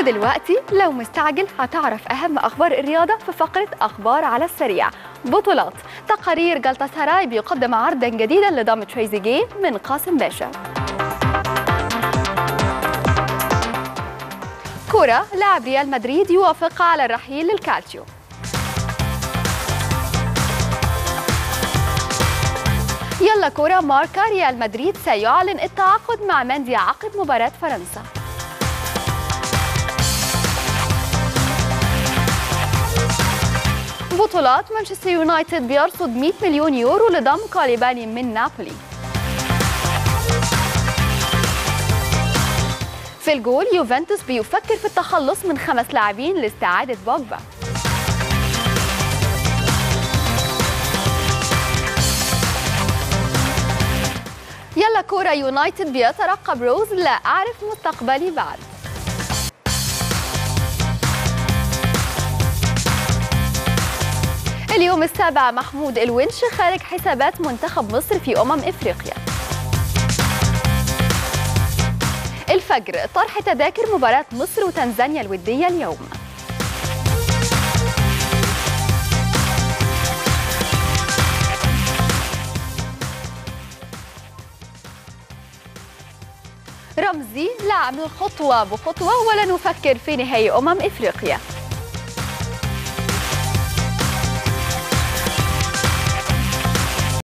ودلوقتي لو مستعجل هتعرف أهم أخبار الرياضة في فقرة أخبار على السريع بطولات تقارير جلطة سراي بيقدم عرضا جديدا لضم تريزيجيه من قاسم باشا كرة لاعب ريال مدريد يوافق على الرحيل للكالتشيو يلا كرة ماركا ريال مدريد سيعلن التعاقد مع مندي عقب مباراة فرنسا بطولات مانشستر يونايتد بيرصد 100 مليون يورو لضم كاليباني من نابولي في الجول يوفنتوس بيفكر في التخلص من خمس لاعبين لاستعادة بوجبا يلا كورة يونايتد بيترقب روز لا أعرف مستقبلي بعد اليوم السابع محمود الونش خارج حسابات منتخب مصر في أمم إفريقيا الفجر طرح تذاكر مباراة مصر وتنزانيا الودية اليوم رمزي لا من خطوة بخطوة ولا نفكر في نهائي أمم إفريقيا